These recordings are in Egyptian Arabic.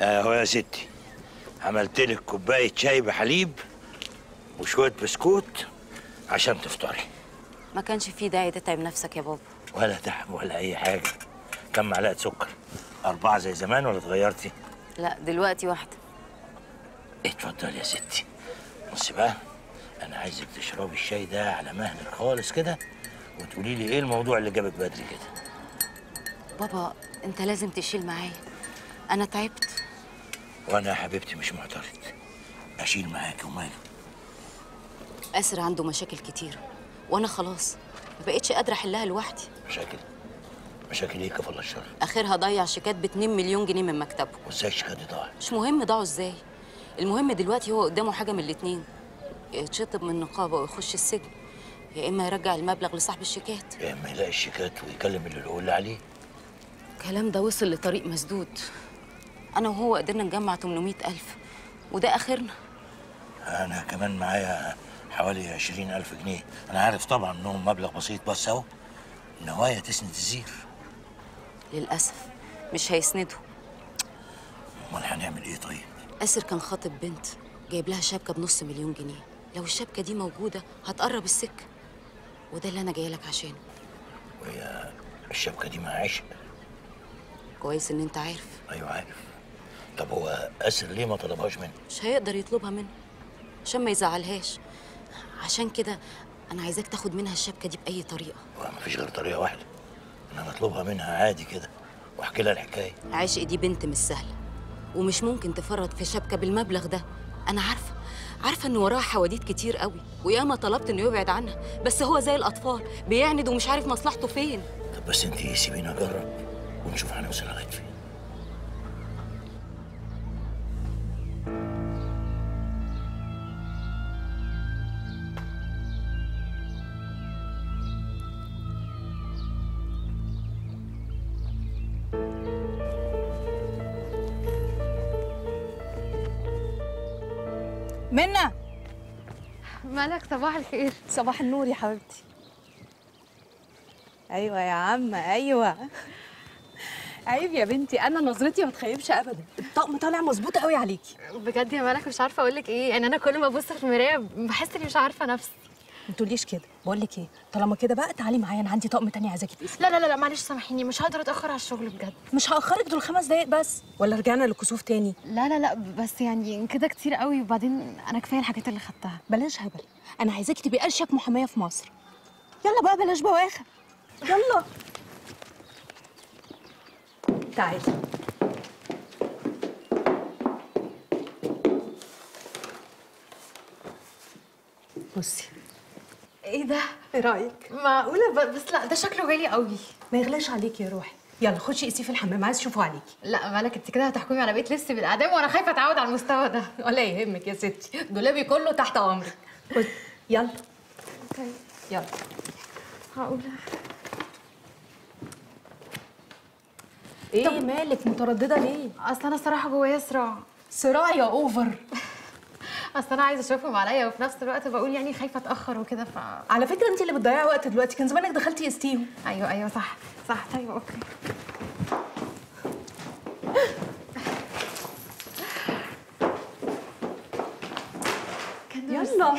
اهو يا ستي عملت لك كوبايه شاي بحليب وشويه بسكوت عشان تفطري ما كانش فيه داعي تتعب نفسك يا بابا ولا تعب ولا اي حاجه كم معلقه سكر اربعه زي زمان ولا اتغيرتي لا دلوقتي واحده اتفضل يا ستي بصي بقى انا عايزك تشربي الشاي ده على مهلك خالص كده وتقولي لي ايه الموضوع اللي جابك بدري كده بابا انت لازم تشيل معايا انا تعبت وانا يا حبيبتي مش معترض اشيل معاكي ومالي اسر عنده مشاكل كتير وانا خلاص ما بقتش قادره احلها لوحدي مشاكل مشاكل ايه كفى الله الشر اخرها ضيع شيكات ب 2 مليون جنيه من مكتبه وازاي الشيكات دي ضاعت مش مهم ضاعوا ازاي المهم دلوقتي هو قدامه حاجه من الاتنين يا يتشطب من النقابه ويخش السجن يا اما يرجع المبلغ لصاحب الشيكات يا اما يلاقي الشيكات ويكلم اللي يقول عليه الكلام ده وصل لطريق مسدود انا وهو قدرنا نجمع 800 الف وده اخرنا انا كمان معايا حوالي عشرين ألف جنيه أنا عارف طبعا إنهم مبلغ بسيط بس أهو النوايا تسند الزير للاسف مش هيسنده أمال هنعمل إيه طيب؟ اسر كان خاطب بنت جايب لها شبكه بنص مليون جنيه لو الشبكه دي موجوده هتقرب السكه وده اللي انا جايه لك عشانه وهي الشبكة دي مع عشق كويس ان انت عارف أيوة عارف طب هو أسر ليه ما طلبهاش مني؟ مش هيقدر يطلبها منه عشان ما يزعلهاش عشان كده انا عايزاك تاخد منها الشبكه دي باي طريقه مفيش غير طريقة واحدة إن أنا أطلبها منها عادي كده وأحكي لها الحكاية عشق دي بنت مش سهله ومش ممكن تفرط في شبكه بالمبلغ ده انا عارفه عارفه ان وراها حواديت كتير قوي وياما طلبت انه يبعد عنها بس هو زي الاطفال بيعند ومش عارف مصلحته فين طب بس أنت سيبيني أجرب ونشوف هنوصل لغاية فين منى مالك صباح الخير صباح النور يا حبيبتي ايوه يا عم ايوه عيب يا بنتي انا نظرتي ما تخيبش ابدا الطقم طالع مظبوط قوي عليكي بجد يا مالك مش عارفه اقول لك ايه يعني انا كل ما ابص في المرايه بحس اني مش عارفه نفسي ما تقوليش كده بقول لك ايه طالما كده بقى تعالي معايا انا عندي طقم تاني عايزاكي تقيسي لا لا لا, لا معلش سامحيني مش هقدر اتاخر على الشغل بجد مش هاخرك دول خمس دقايق بس ولا رجعنا للكسوف تاني لا لا لا بس يعني كده كتير قوي وبعدين انا كفايه الحاجات اللي خدتها بلاش هبل انا عايزاكي تبقي ارشك محاميه في مصر يلا بقى بلاش بواخر يلا تعالي بصي ايه ده ايه رايك معقوله ب- بس لا ده شكله غالي قوي ما يغلاش عليكي يا روحي يلا خشي قيسيه في الحمام عايز اشوفه عليكي لا مالك انت كده هتحكمي على بيت لبس بالاعدام وانا خايفه اتعود على المستوى ده ولا يهمك يا ستي دولابي كله تحت امرك خد يلا يلا هقول ايه مالك متردده ليه اصل انا الصراحه جوايا صراع صراع يا اوفر اصل انا عايزه اشوفهم عليا وفي نفس الوقت بقول يعني خايفه اتاخر وكده ف على فكره انت اللي بتضيعي وقت دلوقتي كان زمانك دخلتي قستيهم ايوه ايوه صح صح طيب اوكي يلا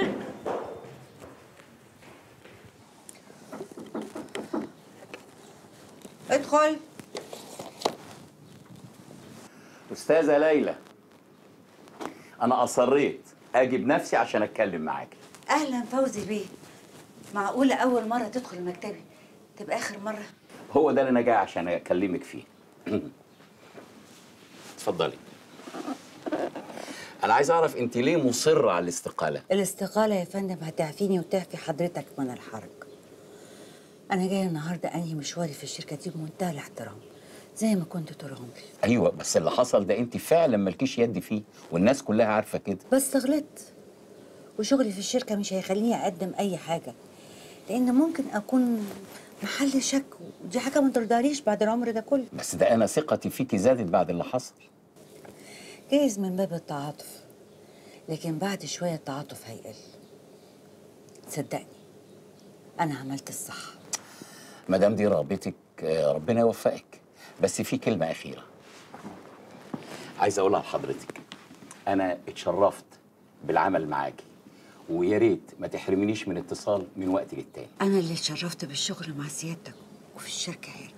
ادخل أستاذة ليلى أنا أصريت أجي بنفسي عشان أتكلم معاكي اهلا فوزي بيه معقوله اول مره تدخل مكتبي تبقى اخر مره هو ده اللي أنا جاي عشان أكلمك فيه اتفضلي أنا عايز أعرف أنت ليه مصرة على الاستقالة الاستقاله يا فندم هتعفيني وتعفي حضرتك من الحرج انا جايه النهارده انهي مشواري في الشركه دي بمنتهى الاحترام زي ما كنت طول عمري أيوة بس اللي حصل ده أنت فعلا مالكيش يد فيه والناس كلها عارفة كده بس غلطت وشغلي في الشركه مش هيخليني اقدم اي حاجه لان ممكن اكون محل شك ودي حاجه ما ترضانيش بعد العمر ده كله بس ده أنا ثقتي فيكي زادت بعد اللي حصل جايز من باب التعاطف لكن بعد شويه التعاطف هيقل صدقني انا عملت الصح ما دام دي رغبتك آه، ربنا يوفقك بس في كلمة أخيرة عايز اقولها لحضرتك انا اتشرفت بالعمل معاكي ويا ريت ما تحرمنيش من اتصال من وقت للتاني انا اللي اتشرفت بالشغل مع سيادتك وفي الشركه هنا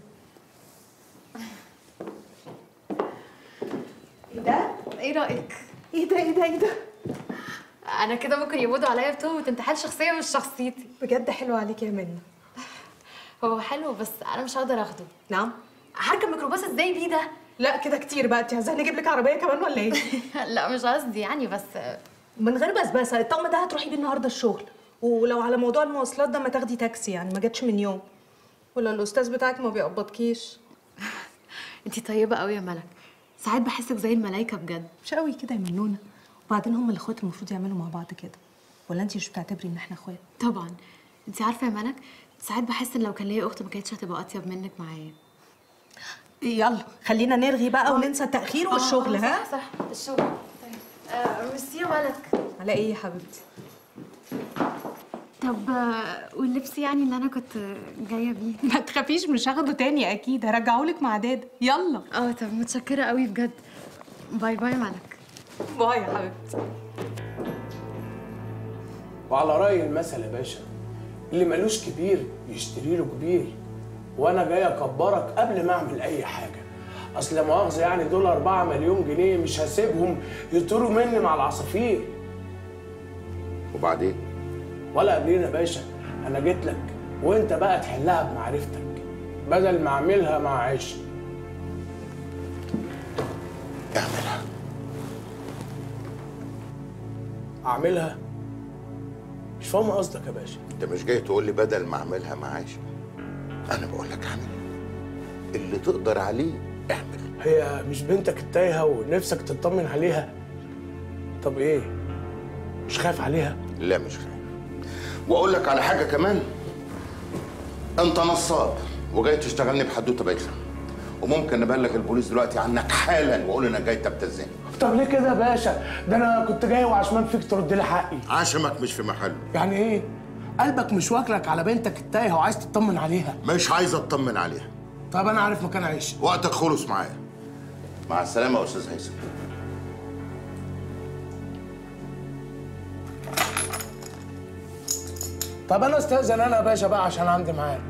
ايه رايك ايه ده ايه ده ايه ده انا كده ممكن يقبضوا عليا بتهمه انتحال شخصيه مش شخصيتي بجد حلو عليك يا منى هو حلو بس انا مش هقدر اخده نعم هركب ميكروباص ازاي بيه ده لا كده كتير بقى انت عايزاني اجيب لك عربيه كمان ولا ايه لا مش قصدي يعني بس من غير بسبسه الطقم ده هتروحي بيه النهارده الشغل ولو على موضوع المواصلات ده ما تاخدي تاكسي يعني ما جاتش من يوم ولا الاستاذ بتاعك ما بيقبضكيش انتي طيبه قوي يا ملك ساعات بحسك زي الملايكه بجد مش قوي كده يا منونه وبعدين هم الاخوات المفروض يعملوا مع بعض كده ولا انت مش بتعتبري ان احنا اخوات طبعا انتي عارفه يا ملك ساعات بحس ان لو كان ليا اخت ما كانتش هتبقى اطيب منك معايا يلا خلينا نرغي بقى وننسى التاخير والشغل آه، ها صح صح الشغل طيب آه ميرسي يا ملك على ايه يا حبيبتي طب آه، واللبس يعني اللي انا كنت جايه بيه ما تخافيش مش هاخده تاني اكيد هرجعهولك مع دادا يلا اه طب متشكره قوي بجد باي باي يا ملك باي يا حبيبتي وعلى رأي المثل يا باشا اللي ملوش كبير يشتري له كبير وانا جاي اكبرك قبل ما اعمل اي حاجه اصل لا مؤاخذه يعني دول 4 مليون جنيه مش هسيبهم يطيروا مني مع العصافير وبعدين ولا قبلين يا باشا انا جيت لك وانت بقى تحلها بمعرفتك بدل ما اعملها مع عيش اعملها اعملها مش فاهم قصدك يا باشا انت مش جاي تقول لي بدل ما اعملها معاش انا بقول لك اعمل اللي تقدر عليه اعمل هي مش بنتك التايهه ونفسك تطمن عليها طب ايه مش خايف عليها لا مش خايف واقول لك على حاجه كمان انت نصاب وجاي تشتغلني بحدوته بايخه وممكن نبلغ البوليس دلوقتي عنك حالا واقول انك جاي تبتزني طب ليه كده يا باشا ده انا كنت جاي وعشمان فيك ترد لي حقي عشمك مش في محله يعني ايه قلبك مش واكلك على بنتك التايهه وعايز تطمن عليها مش عايز اطمن عليها طب انا عارف مكان عيش وقتك خلص معايا مع السلامه يا استاذ هيثم طب انا استاذن انا يا باشا بقى عشان عندي معاك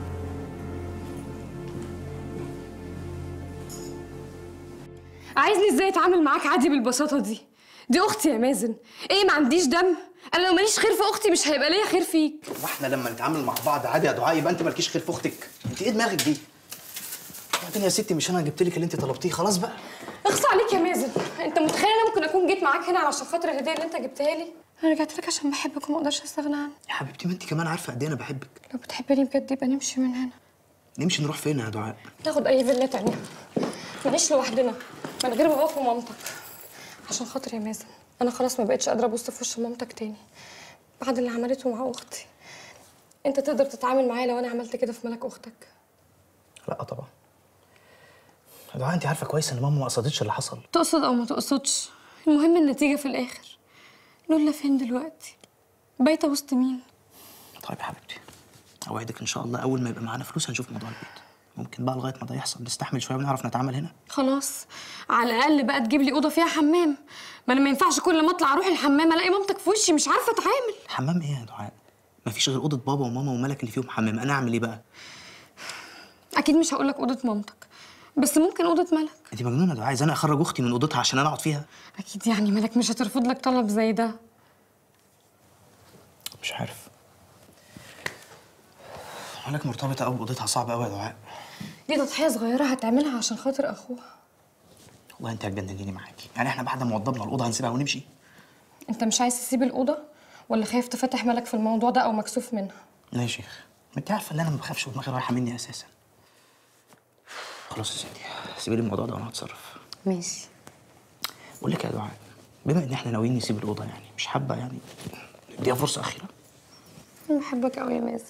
عايزني ازاي اتعامل معاك عادي بالبساطه دي دي اختي يا مازن ايه ما عنديش دم انا لو ماليش خير في اختي مش هيبقى ليا خير فيك واحنا لما نتعامل مع بعض عادي يا دعاء يبقى انت مالكيش خير في اختك انت ايه دماغك دي وبعدين يا ستي مش انا جبت لك اللي انت طلبتيه خلاص بقى اخص عليك يا مازن انت متخيل انا ممكن اكون جيت معاك هنا علشان خاطر الهديه اللي انت جبتها لي انا رجعت لك عشان بحبك وما اقدرش استغنى عنك يا حبيبتي ما انت كمان عارفه قد ايه انا بحبك لو بتحبني بجد يبقى نمشي من هنا نمشي نروح فين يا دعاء ناخد اي فيلا تانية نعيش لوحدنا من غير باباك ومامتك عشان خاطر يا مازن انا خلاص ما بقتش قادره ابص في وش مامتك تاني بعد اللي عملته مع اختي انت تقدر تتعامل معايا لو انا عملت كده في ملك اختك لا طبعا يا دعاء انت عارفه كويس ان ماما ما قصدتش اللي حصل تقصد او ما تقصدش المهم النتيجه في الاخر لولا فين دلوقتي بايته وسط مين طيب يا حبيبتي اوعدك ان شاء الله اول ما يبقى معانا فلوس هنشوف موضوع البيت ممكن بقى لغايه ما ده يحصل نستحمل شويه ونعرف نتعامل هنا خلاص على الاقل بقى تجيب لي اوضه فيها حمام ما انا ما ينفعش كل ما اطلع اروح الحمام الاقي مامتك في وشي مش عارفه اتعامل حمام ايه يا دعاء مفيش غير اوضه بابا وماما وملك اللي فيهم حمام انا اعمل ايه بقى اكيد مش هقول لك اوضه مامتك بس ممكن اوضه ملك انت مجنونه يا دعاء عايز انا اخرج اختي من اوضتها عشان انا اقعد فيها اكيد يعني ملك مش هترفض لك طلب زي ده مش عارف ملك مرتبطه قوي باوضتها صعبه قوي يا دعاء دي تضحيه صغيره هتعملها عشان خاطر اخوها والله انت هتجننيني معاكي يعني احنا بعد ما وضبنا الاوضه هنسيبها ونمشي انت مش عايز تسيب الاوضه ولا خايف تفتح ملك في الموضوع ده او مكسوف منها لا يا شيخ ما انت عارفه ان انا ما بخافش ودماغي رايحه مني اساسا خلاص يا ستي سيبي لي الموضوع ده وانا هتصرف ماشي بقول لك يا دعاء بما ان احنا ناويين نسيب الاوضه يعني مش حابه يعني نديها فرصه اخيره انا بحبك قوي يا مازن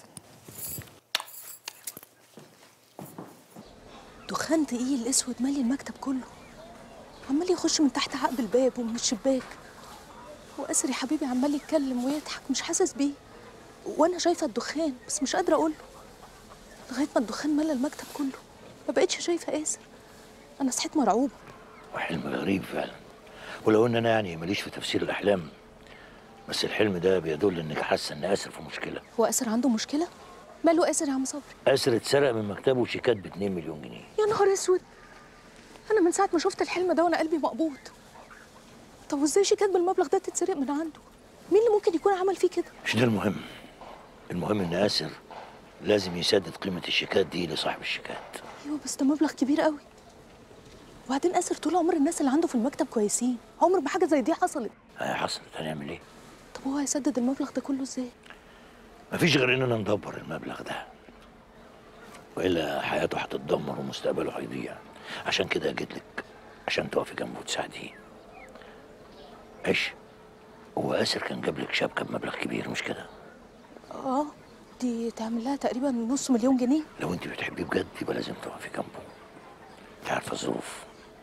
دخان تقيل اسود مالي المكتب كله عمال يخش من تحت عقب الباب ومن الشباك واسر يا حبيبي عمال يتكلم ويضحك مش حاسس بيه وانا شايفه الدخان بس مش قادره اقوله لغايه ما الدخان ملى المكتب كله ما بقتش شايفه اسر انا صحيت مرعوبه وحلم غريب فعلا ولو ان انا يعني ماليش في تفسير الاحلام بس الحلم ده بيدل انك حاسه ان اسر في مشكله هو اسر عنده مشكله ماله اسر يا عم صبري اسر اتسرق من مكتبه شيكات ب 2 مليون جنيه يا نهار اسود انا من ساعه ما شفت الحلم ده وانا قلبي مقبوض طب وازاي شيكات بالمبلغ ده تتسرق من عنده مين اللي ممكن يكون عمل فيه كده مش ده المهم المهم ان اسر لازم يسدد قيمه الشيكات دي لصاحب الشيكات ايوه بس ده مبلغ كبير قوي وبعدين اسر طول عمر الناس اللي عنده في المكتب كويسين عمر ما حاجه زي دي حصلت هي حصلت هنعمل ايه طب هو هيسدد المبلغ ده كله ازاي مفيش غير اننا ندبر المبلغ ده والا حياته هتتدمر ومستقبله هيضيع عشان كده جيت لك عشان تقفي جنبه وتساعديه عيش هو اسر كان جاب لك شبكه بمبلغ كبير مش كده اه دي تعمل لها تقريبا نص مليون جنيه لو انت بتحبيه بجد يبقى لازم تقفي جنبه انت عارفه الظروف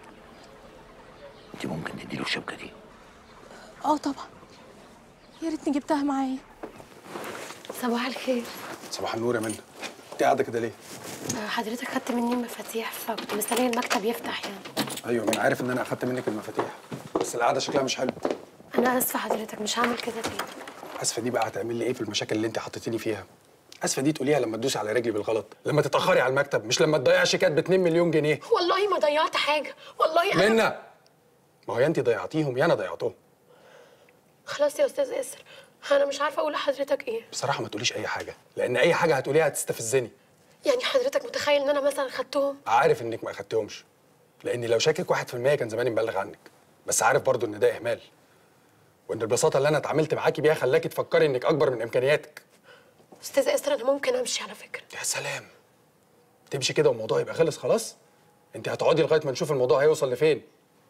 انت ممكن تديله الشبكه دي اه طبعا يا ريتني جبتها معايا صباح الخير صباح النور يا منى انت قاعده كده ليه؟ آه، حضرتك خدت مني المفاتيح فكنت مستنيه المكتب يفتح يعني ايوه ما انا عارف ان انا اخدت منك المفاتيح بس القعده شكلها مش حلو انا اسفه حضرتك مش هعمل كده تاني اسفه دي بقى هتعمل لي ايه في المشاكل اللي انت حطيتيني فيها اسفه دي تقوليها لما تدوسي على رجلي بالغلط لما تتاخري على المكتب مش لما تضيعي شيكات ب 2 مليون جنيه والله ما ضيعت حاجه والله انا منى ما هو يا انت ضيعتيهم يا انا ضيعتهم خلاص يا استاذ اسر انا مش عارفه اقول لحضرتك ايه بصراحه ما تقوليش اي حاجه لان اي حاجه هتقوليها هتستفزني يعني حضرتك متخيل ان انا مثلا خدتهم عارف انك ما اخدتهمش لاني لو شاكك 1% كان زماني مبلغ عنك بس عارف برضو ان ده اهمال وان البساطه اللي انا اتعاملت معاكي بيها خلاكي تفكري انك اكبر من امكانياتك استاذ اسر انا ممكن امشي على فكره يا سلام تمشي كده والموضوع يبقى خلص خلاص انت هتقعدي لغايه ما نشوف الموضوع هيوصل لفين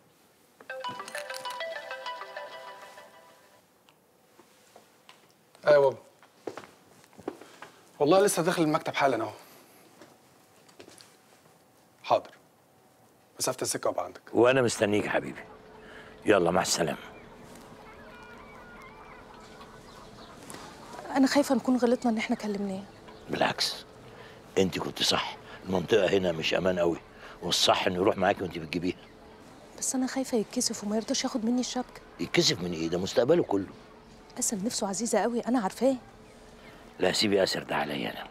ايوه يا بابا والله لسه داخل المكتب حالا اهو حاضر مسافه السكه وابقى عندك وانا مستنيك يا حبيبي يلا مع السلامه انا خايفه نكون غلطنا ان احنا كلمناه بالعكس انت كنت صح المنطقه هنا مش امان قوي والصح انه يروح معاكي وانت بتجيبيها بس انا خايفه يتكسف وما يرضاش ياخد مني الشبكه يتكسف من ايه ده مستقبله كله اسر نفسه عزيزه قوي انا عارفاه لا سيبي اسر ده عليا انا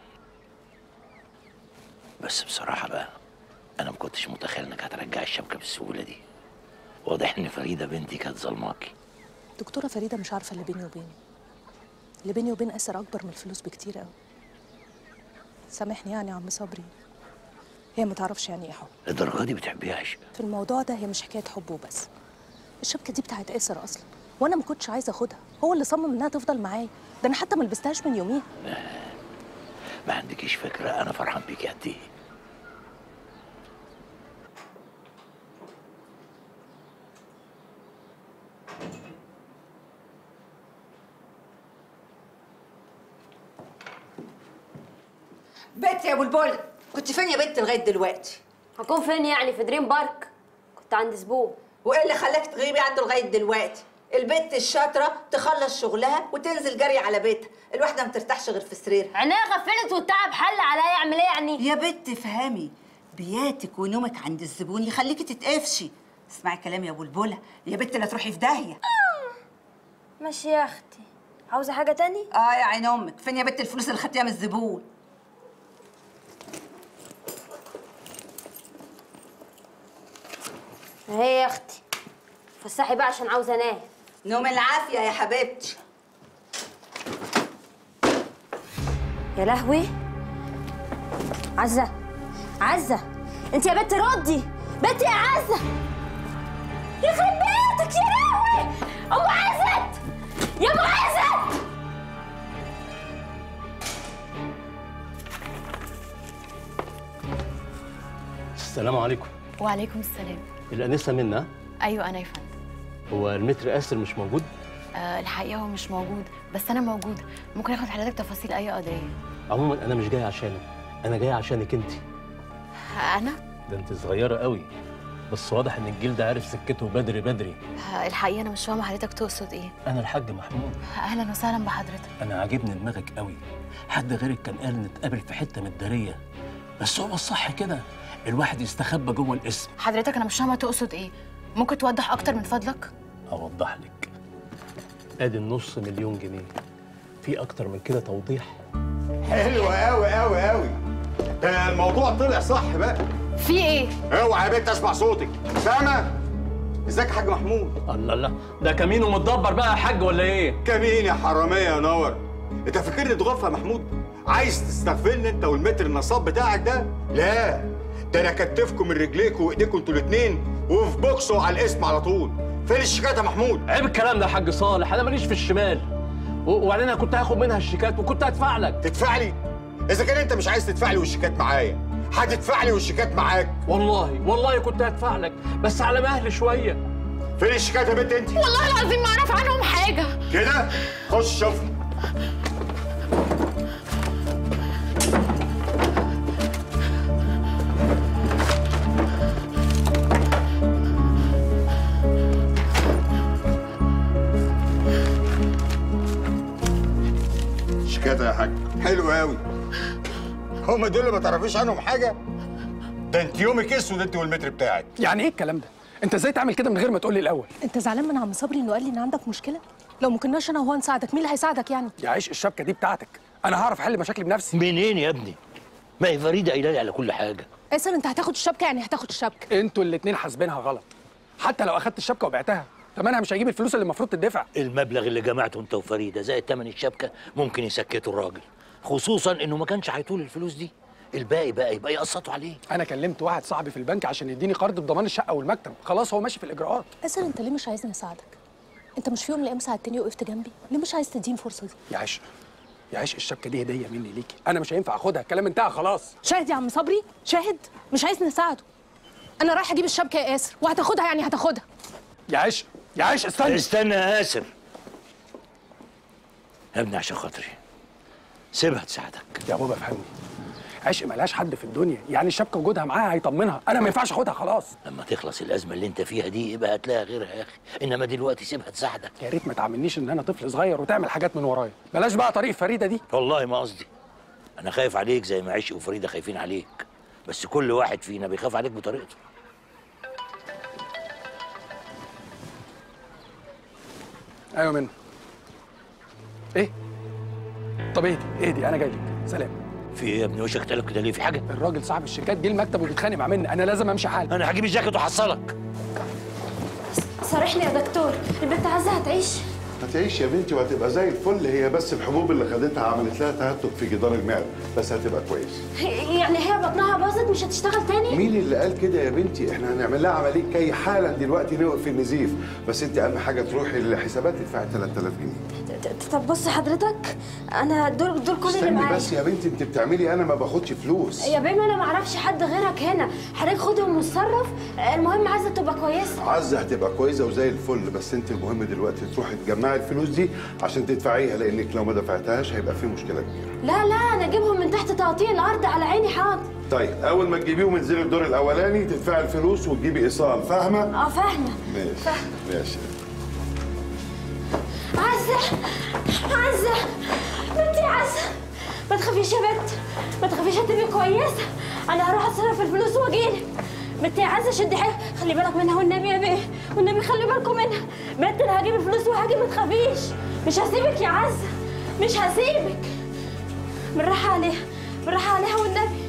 بس بصراحه بقى انا ما كنتش متخيل انك هترجعي الشبكه بالسهوله دي واضح ان فريده بنتي كانت ظلماكي دكتوره فريده مش عارفه اللي بيني وبينه اللي بيني وبين اسر اكبر من الفلوس بكتير قوي سامحني يعني يا عم صبري هي ما تعرفش يعني ايه حب الدرجه دي بتحبيها عشق في الموضوع ده هي مش حكايه حب وبس الشبكه دي بتاعت اسر اصلا وانا ما كنتش عايزه اخدها هو اللي صمم انها تفضل معايا ده انا حتى ما لبستهاش من يوميها ما عندكيش فكره انا فرحان بيكي قد ايه بنت يا بلبل كنت فين يا بنت لغايه دلوقتي هكون فين يعني في دريم بارك كنت عند زبون وايه اللي خلاك تغيبي عنده لغايه دلوقتي البنت الشاطره تخلص شغلها وتنزل جري على بيتها الواحده ما ترتاحش غير في سريرها عينيها غفلت والتعب حل عليا اعمل ايه يعني يا بنت افهمي بياتك ونومك عند الزبون يخليكي تتقفشي اسمعي كلامي يا بلبله يا بنت لا تروحي في داهيه ماشي يا اختي عاوزه حاجه تاني اه يا عين امك فين يا بنت الفلوس اللي خدتيها من الزبون اهي يا اختي فسحي بقى عشان عاوزه انام نوم العافيه يا حبيبتي يا لهوي عزه عزه انت يا بنت ردي بنت يا عزه يخرب بيتك يا لهوي ام عزت يا ام عزت السلام عليكم وعليكم السلام الأنسة منا ايوه انا يا فندم هو المتر آسر مش موجود آه الحقيقه هو مش موجود بس انا موجوده ممكن اخد حضرتك تفاصيل اي قضيه عموما أنا مش جاي عشانك أنا جاي عشانك أنت انا ده أنت صغيرة قوي بس واضح إن الجيل ده عارف سكته بدري بدري آه الحقيقه انا مش فاهمه حضرتك تقصد ايه أنا الحاج محمود اهلا وسهلا بحضرتك أنا عاجبني دماغك قوي حد غيرك كان قال نتقابل في حتة متدارية بس هو الصح كده الواحد يستخبى جوه الاسم حضرتك انا مش فاهمه تقصد ايه ممكن توضح اكتر من فضلك اوضح لك ادي النص مليون جنيه في اكتر من كده توضيح حلو قوي قوي قوي ده الموضوع طلع صح بقى في ايه اوعى يا بنت اسمع صوتك سامع ازيك يا حاج محمود الله الله ده كمين ومتدبر بقى يا حاج ولا ايه كمين يا حراميه يا نور انت فاكرني تغفى يا محمود عايز تستغفلني انت والمتر النصاب بتاعك ده لا ده انا كتفكم من رجليكوا وايديكوا انتوا الاتنين وفي بوكسوا على الاسم على طول فين الشيكات يا محمود عيب الكلام ده يا حاج صالح انا ماليش في الشمال و- وبعدين انا كنت هاخد منها الشيكات وكنت هدفع لك تدفع لي اذا كان انت مش عايز تدفع لي والشيكات معايا هتدفع لي والشيكات معاك والله والله كنت هدفع لك بس على مهل شويه فين الشيكات يا بنت انت والله العظيم ما اعرف عنهم حاجه كده خش شوف شيكاتها يا حاج حلو قوي هما دول اللي ما تعرفيش عنهم حاجه ده انت يومك اسود انت والمتر بتاعك يعني ايه الكلام ده انت ازاي تعمل كده من غير ما تقول لي الاول انت زعلان من عم صبري انه قال لي ان عندك مشكله لو ما كناش انا وهو نساعدك مين اللي هيساعدك يعني يا عيش الشبكه دي بتاعتك انا هعرف احل مشاكلي بنفسي منين يا ابني ما هي فريده قايله لي على كل حاجه اسر انت هتاخد الشبكه يعني هتاخد الشبكه انتوا الاتنين حاسبينها غلط حتى لو اخدت الشبكه وبعتها تمنها مش هيجيب الفلوس اللي المفروض تدفع المبلغ اللي جمعته انت وفريده زائد ثمن الشبكه ممكن يسكتوا الراجل خصوصا انه ما كانش هيطول الفلوس دي الباقي بقى يبقى يقسطوا عليه انا كلمت واحد صاحبي في البنك عشان يديني قرض بضمان الشقه والمكتب خلاص هو ماشي في الاجراءات اسر انت ليه مش عايزني اساعدك انت مش في يوم من الايام ساعدتني وقفت جنبي ليه مش عايز تديني الفرصه دي يا عيش يا عيش الشبكه دي هديه مني ليكي انا مش هينفع اخدها الكلام انتهى خلاص شاهد يا عم صبري شاهد مش عايز نساعده انا رايح اجيب الشبكه يا ياسر وهتاخدها يعني هتاخدها يا عيش يا عيش استنى استنى يا ياسر يا ابني عشان خاطري سيبها تساعدك يا بابا فهمني عشق ملهاش حد في الدنيا يعني الشبكه وجودها معاها هيطمنها انا ما ينفعش اخدها خلاص لما تخلص الازمه اللي انت فيها دي يبقى هتلاقي غيرها يا اخي انما دلوقتي سيبها تساعدك يا ريت ما تعاملنيش ان انا طفل صغير وتعمل حاجات من ورايا بلاش بقى طريق فريده دي والله ما قصدي انا خايف عليك زي ما عشق وفريده خايفين عليك بس كل واحد فينا بيخاف عليك بطريقته ايوه منى ايه طب اهدي اهدي انا جاي لك سلام في ايه يا ابني وشك تقلب كده ليه في حاجه الراجل صاحب الشركات جه المكتب وبيتخانق مع منى انا لازم امشي حالي انا هجيب الجاكيت واحصلك صارحني يا دكتور البنت عزة هتعيش هتعيش يا بنتي وهتبقى زي الفل هي بس الحبوب اللي خدتها عملت لها تهتك في جدار المعده بس هتبقى كويس يعني هي بطنها باظت مش هتشتغل تاني مين اللي قال كده يا بنتي احنا هنعمل لها عمليه كي حالا دلوقتي نوقف النزيف بس انت اهم حاجه تروحي للحسابات تدفعي 3000 جنيه ت- ت- طب بص حضرتك انا دول دول كل اللي استني معايا بس يا بنتي انت بتعملي انا ما باخدش فلوس يا بيم انا ما اعرفش حد غيرك هنا حضرتك خدهم وتصرف المهم عايزه تبقى كويسه عزة هتبقى كويسة وزي الفل بس انت المهم دلوقتي تروحي تجمعي الفلوس دي عشان تدفعيها لانك لو ما دفعتهاش هيبقى في مشكلة كبيرة لا لا انا اجيبهم من تحت تقطيع الارض على عيني حاضر طيب اول ما تجيبيهم انزلي الدور الاولاني تدفعي الفلوس وتجيبي ايصال فاهمة؟ اه فاهمه ماشي ماشي عزه عزه بنتي عزه ما تخافيش يا بنت ما تخافيش هتبقي كويسه انا هروح اتصرف الفلوس واجيلك بنتي يا عزه شدي حيلك خلي بالك منها والنبي يا بيه والنبي خلي بالكم منها بنت انا هجيب الفلوس وهاجي ما تخافيش مش هسيبك يا عزه مش هسيبك بالراحه عليها بالراحه عليها والنبي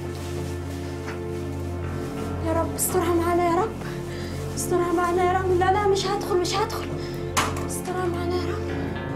يا رب استرها معانا يا رب استرها معانا يا رب لا لا مش هدخل مش هدخل استرها معانا يا رب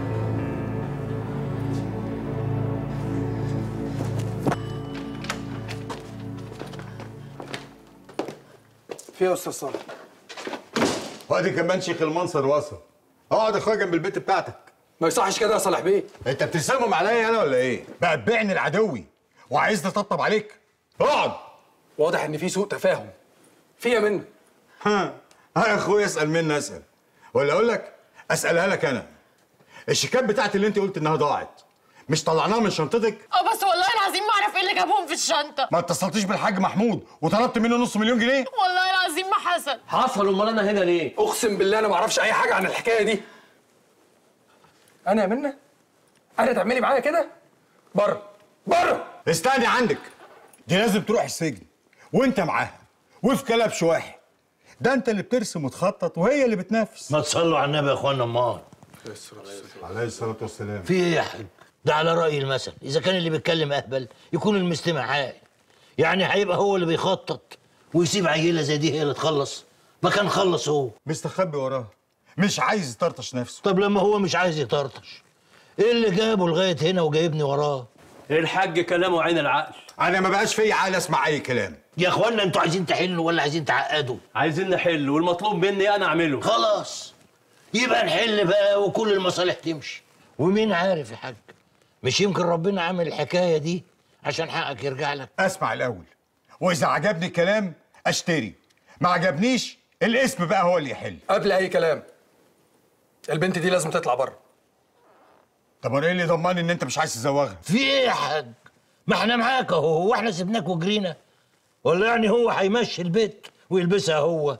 في يا استاذ صالح وادي كمان شيخ المنصر وصل اقعد يا اخويا جنب البيت بتاعتك ما يصحش كده يا صالح بيه انت بتسمم عليا انا ولا ايه؟ بقى تبيعني العدوي وعايزني اطبطب عليك؟ اقعد واضح ان في سوء تفاهم في يا منى ها ها يا اخويا اسال مني اسال ولا اقول لك اسالها لك انا الشيكات بتاعتي اللي انت قلت انها ضاعت مش طلعناها من شنطتك اه بس والله العظيم ما اعرف ايه اللي جابهم في الشنطه ما اتصلتيش بالحاج محمود وطلبت منه نص مليون جنيه والله العظيم ما حصل حصل امال انا هنا ليه اقسم بالله انا ما اعرفش اي حاجه عن الحكايه دي انا يا منى انا تعملي معايا كده بره بره استني عندك دي لازم تروح السجن وانت معاها وفي كلبش واحد ده انت اللي بترسم وتخطط وهي اللي بتنفذ ما تصلوا على النبي يا اخوانا امال عليه الصلاه والسلام في ايه يا حاج ده على راي المثل اذا كان اللي بيتكلم اهبل يكون المستمع عاقل يعني هيبقى هو اللي بيخطط ويسيب عيله زي دي هي اللي تخلص ما كان خلص هو مستخبي وراه مش عايز يطرطش نفسه طب لما هو مش عايز يطرطش ايه اللي جابه لغايه هنا وجايبني وراه الحاج كلامه عين العقل انا ما بقاش في عقل اسمع اي كلام يا اخوانا انتوا عايزين تحلوا ولا عايزين تعقدوا عايزين نحل والمطلوب مني انا اعمله خلاص يبقى نحل بقى وكل المصالح تمشي ومين عارف يا حاج مش يمكن ربنا عامل الحكايه دي عشان حقك يرجع لك اسمع الاول واذا عجبني الكلام اشتري ما عجبنيش الاسم بقى هو اللي يحل قبل اي كلام البنت دي لازم تطلع بره طب وانا ايه اللي ضمني ان انت مش عايز تزوغها في ايه يا حاج ما احنا معاك اهو هو احنا سيبناك وجرينا ولا يعني هو هيمشي البيت ويلبسها هو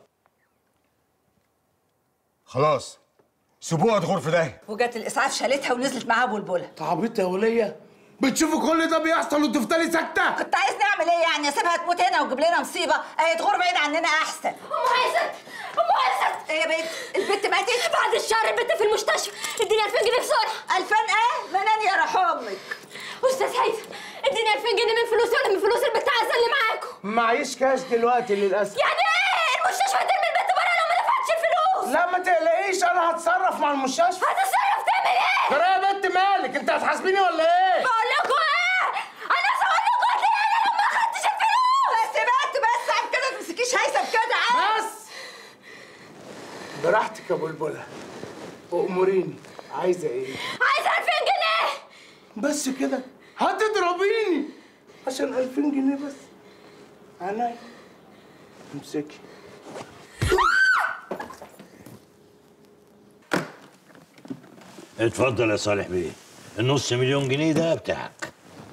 خلاص سيبوها تغور في داهيه وجت الاسعاف شالتها ونزلت معاها بلبله تعبيط يا وليه بتشوفوا كل ده بيحصل وتفضلي ساكته كنت عايز نعمل ايه يعني اسيبها تموت هنا وتجيب لنا مصيبه اهي تغور بعيد عننا احسن ام عزت ام عزت ايه يا بنت البنت ماتت بعد الشهر البنت في المستشفى اديني 2000 جنيه بسرعه 2000 ايه منان يا روح امك استاذ هيثم اديني 2000 جنيه من فلوسي ولا من فلوس البنت عزه اللي معاكم معيش كاش دلوقتي للاسف يعني ايه المستشفى هترمي البنت بره لو ما دفعتش الفلوس لا ما تقلقيش انا هتصرف مع المستشفى هتتصرف تعمل ايه ترى يا بنت مالك انت هتحاسبيني ولا ايه بقول لكم ايه انا هقول لكم هتلاقي انا لو ما خدتش الفلوس بس بس بس عن كده ما تمسكيش هيثم كده عادي بس براحتك يا بلبله واموريني عايزه ايه عايزه 2000 جنيه بس كده هتضربيني عشان 2000 جنيه بس عينيا امسكي اتفضل يا صالح بيه النص مليون جنيه ده بتاعك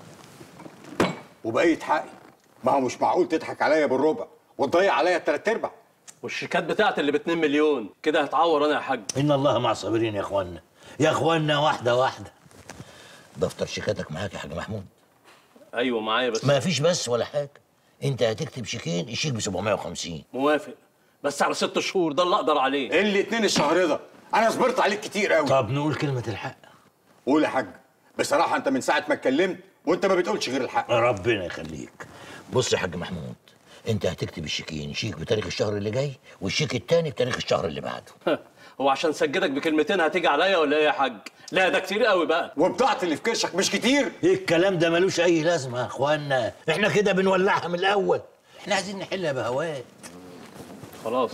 وبقيه حقي ما هو مش معقول تضحك عليا بالربع وتضيع عليا التلات ارباع والشيكات بتاعتي اللي ب 2 مليون كده هتعور انا يا حاج ان الله مع الصابرين يا اخوانا يا اخوانا واحده واحده دفتر شيكاتك معاك يا حاج محمود ايوه معايا بس ما فيش بس ولا حاجه انت هتكتب شيكين الشيك ب 750 موافق بس على ست شهور ده اللي اقدر عليه اللي اتنين الشهر ده انا صبرت عليك كتير قوي طب نقول كلمه الحق قول يا حاج بصراحه انت من ساعه ما اتكلمت وانت ما بتقولش غير الحق ربنا يخليك بص يا حاج محمود انت هتكتب الشيكين شيك بتاريخ الشهر اللي جاي والشيك التاني بتاريخ الشهر اللي بعده هو عشان سجدك بكلمتين هتيجي عليا ولا ايه يا حاج لا ده كتير قوي بقى وبضاعتي اللي في كرشك مش كتير ايه الكلام ده ملوش اي لازمه يا اخوانا احنا كده بنولعها من الاول احنا عايزين نحلها بهوات خلاص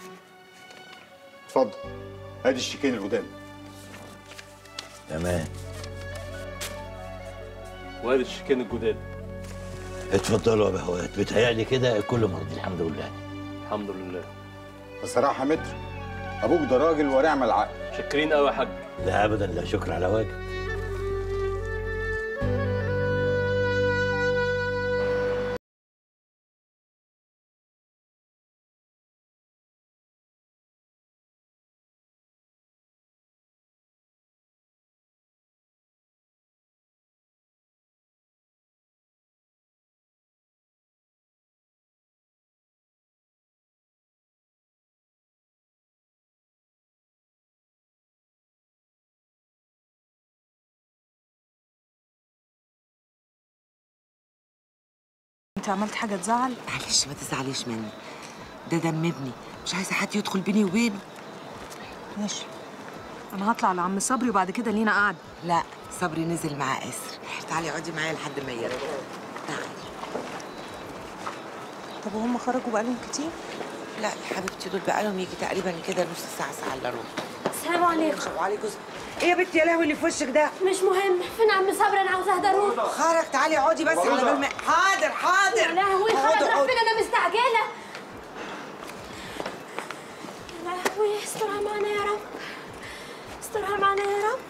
اتفضل ادي الشيكين القدام تمام وادي الشيكين الجداد اتفضلوا يا بهوات بتهيألي كده الكل مرضي الحمد لله الحمد لله بصراحه متر ابوك ده راجل ورع من العقل شاكرين قوي يا حاج لا ابدا لا شكر على واجب انت عملت حاجه تزعل معلش ما تزعليش مني ده دم ابني مش عايزه حد يدخل بيني وبينه ماشي انا هطلع لعم صبري وبعد كده لينا قعده لا صبري نزل مع اسر تعالي اقعدي معايا لحد ما يرجع تعالي طب وهم خرجوا بقالهم كتير لا يا حبيبتي دول بقالهم يجي تقريبا كده نص ساعه ساعه الا ربع السلام عليكم وعليكم ايه يا بنتي يا لهوي اللي في وشك ده مش مهم فين عم صبري انا عاوزه اهدى اروح خرج تعالي اقعدي بس على بال ما حاضر حاضر يا لهوي خرج اقعدوا، راح اقعدوا. فين انا مستعجله يا لهوي استرها معانا يا رب استرها معانا يا رب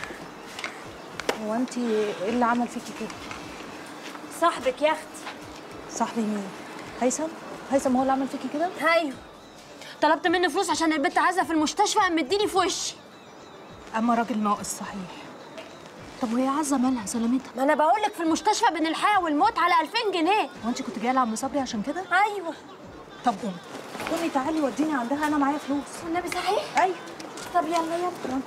هو انت ايه اللي عمل فيكي كده صاحبك يا اختي صاحبي مين هيثم هيثم هو اللي عمل فيكي كده ايوه طلبت منه فلوس عشان البنت عايزه في المستشفى قام مديني في وشي اما راجل ناقص صحيح طب وهي عزه مالها سلامتها ما انا بقول لك في المستشفى بين الحياه والموت على 2000 جنيه هو انت كنت جايه لعم صبري عشان كده ايوه طب قومي قومي تعالي وديني عندها انا معايا فلوس والنبي صحيح ايوه طب يلا يلا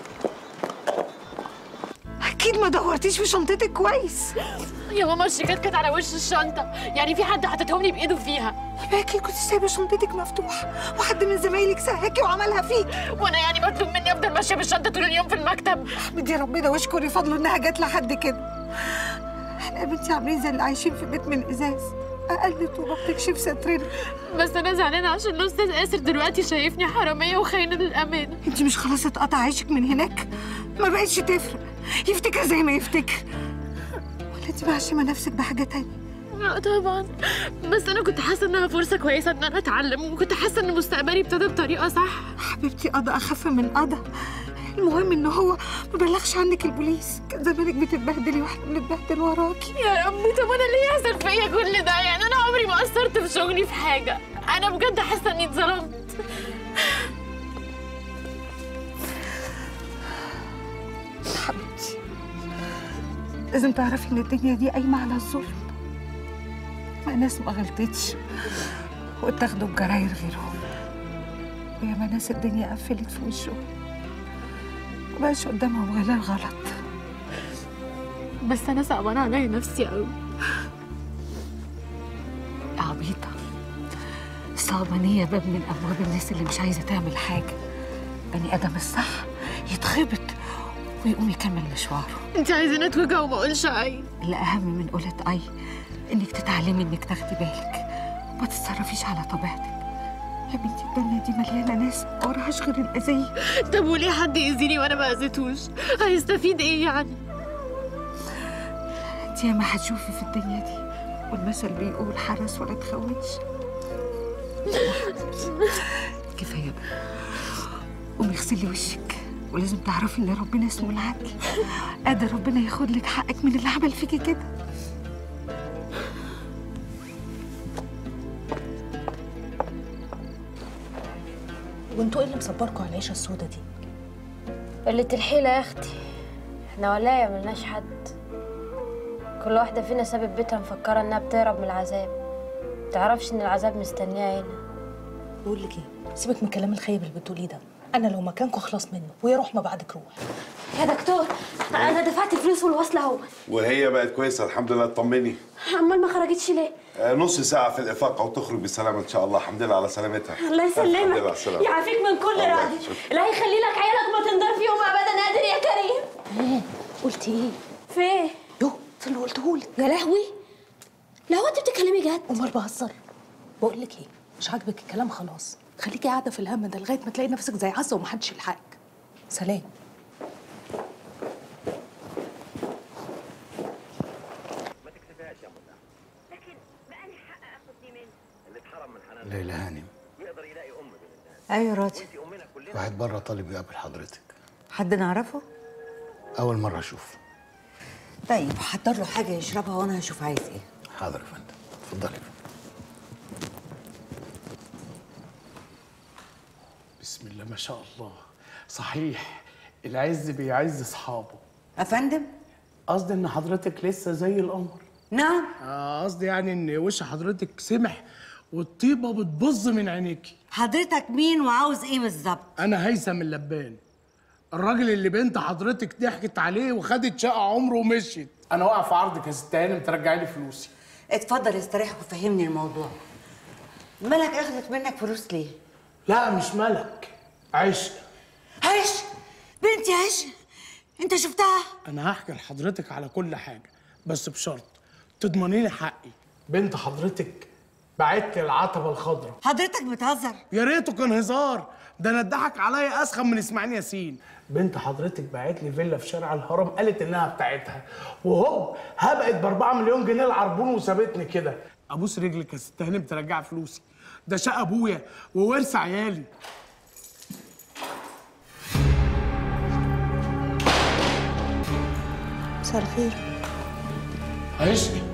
اكيد ما دورتيش في شنطتك كويس يا ماما الشيكات كانت على وش الشنطه يعني في حد حاططهم لي بايده فيها يبقى اكيد كنت سايبه شنطتك مفتوحه وحد من زمايلك سهاكي وعملها فيك وانا يعني مطلوب مني افضل ماشيه بالشنطه طول اليوم في المكتب احمدي ربنا واشكري فضله انها جت لحد كده احنا يا بنتي عاملين زي اللي عايشين في بيت من ازاز اقل طوبه بتكشف سترنا بس انا زعلانه عشان الاستاذ اسر دلوقتي شايفني حراميه وخاينه للامانه انت مش خلاص اتقطع عيشك من هناك ما بقتش تفرق يفتكر زي ما يفتكر ولا انت معشمه نفسك بحاجه تانية لا طبعا بس انا كنت حاسه انها فرصه كويسه ان انا اتعلم وكنت حاسه ان مستقبلي ابتدى بطريقه صح حبيبتي قضى اخف من قضى المهم ان هو ما بلغش عنك البوليس كان زمانك بتتبهدلي واحنا بنتبهدل وراكي يا ربي طب انا ليه يحصل فيا كل ده يعني انا عمري ما قصرت في شغلي في حاجه انا بجد حاسه اني اتظلمت حبيبتي لازم تعرفي ان الدنيا دي قايمه على الظلم ما ناس ما غلطتش واتاخدوا بجراير غيرهم وياما ناس الدنيا قفلت في وشهم مبقاش قدامهم غير الغلط بس انا صعبانه عليا نفسي قوي يا عبيطة الصعبانية باب من أبواب الناس اللي مش عايزة تعمل حاجة بني آدم الصح يتخبط ويقوم يكمل مشواره انت عايزاني اتوجع وما اقولش اي الأهم من قولة أي إنك تتعلمي إنك تاخدي بالك وما تتصرفيش على طبيعتك يا بنتي الدنيا دي مليانة ناس ما وراهاش غير الأذية طب وليه حد يأذيني وانا ما اذيتوش هيستفيد ايه يعني انت ياما هتشوفي في الدنيا دي والمثل بيقول حرس ولا تخونش كفايه بقى قومي اغسلي وشك ولازم تعرفي ان ربنا اسمه العدل قادر ربنا ياخد لك حقك من اللي عمل فيكي كده وانتوا ايه اللي مصبركوا على العيشه السودا دي قلة الحيلة يا اختي احنا ولاية ملناش حد كل واحدة فينا سابت بيتها مفكرة انها بتهرب من العذاب متعرفش ان العذاب مستنيها هنا بقول لك ايه سيبك من الكلام الخايب اللي بتقوليه ده انا لو مكانكم اخلص منه ويا روح ما بعدك روح يا دكتور انا دفعت فلوس والوصلة اهو وهي بقت كويسه الحمد لله اطمني امال ما خرجتش ليه آه، نص ساعه في الافاقه وتخرج بالسلامه ان شاء الله الحمد لله على سلامتها الله الحمد لله على يسلمك السلامه يعافيك من كل الله راضي يشفيك. لا يخلي لك عيالك ما تنضر فيهم ابدا قادر يا كريم ايه قلتي ايه في ايه يو ده اللي قلتهولك يا لهوي لا هو انت بتتكلمي جد امال بهزر بقول لك ايه مش عاجبك الكلام خلاص خليكي قاعده في الهم ده لغايه ما تلاقي نفسك زي عزه ومحدش يلحقك سلام ليلى هانم ايوه راضي واحد بره طالب يقابل حضرتك حد نعرفه اول مره اشوفه طيب حضر له حاجه يشربها وانا هشوف عايز ايه حاضر يا فندم اتفضلي يا فندم بسم الله ما شاء الله صحيح العز بيعز اصحابه افندم قصدي ان حضرتك لسه زي القمر نعم آه، قصدي يعني ان وش حضرتك سمح والطيبه بتبظ من عينيكي حضرتك مين وعاوز ايه بالظبط انا هيثم اللبان الراجل اللي بنت حضرتك ضحكت عليه وخدت شقه عمره ومشيت انا واقع في عرضك يا ست هانم ترجعي لي فلوسي اتفضل استريح وفهمني الموضوع مالك اخدت منك فلوس ليه لا مش ملك عشق عش بنتي عش انت شفتها انا هحكي لحضرتك على كل حاجه بس بشرط تضمني لي حقي بنت حضرتك بعت لي العتبه الخضراء حضرتك بتهزر يا ريته كان هزار ده انا اتضحك عليا اسخن من اسماعيل ياسين بنت حضرتك باعت لي فيلا في شارع الهرم قالت انها بتاعتها وهوب هبقت ب 4 مليون جنيه العربون وسابتني كده ابوس رجلك يا ست هانم ترجع فلوسي ده شقه ابويا وورث عيالي مساء الخير عشقي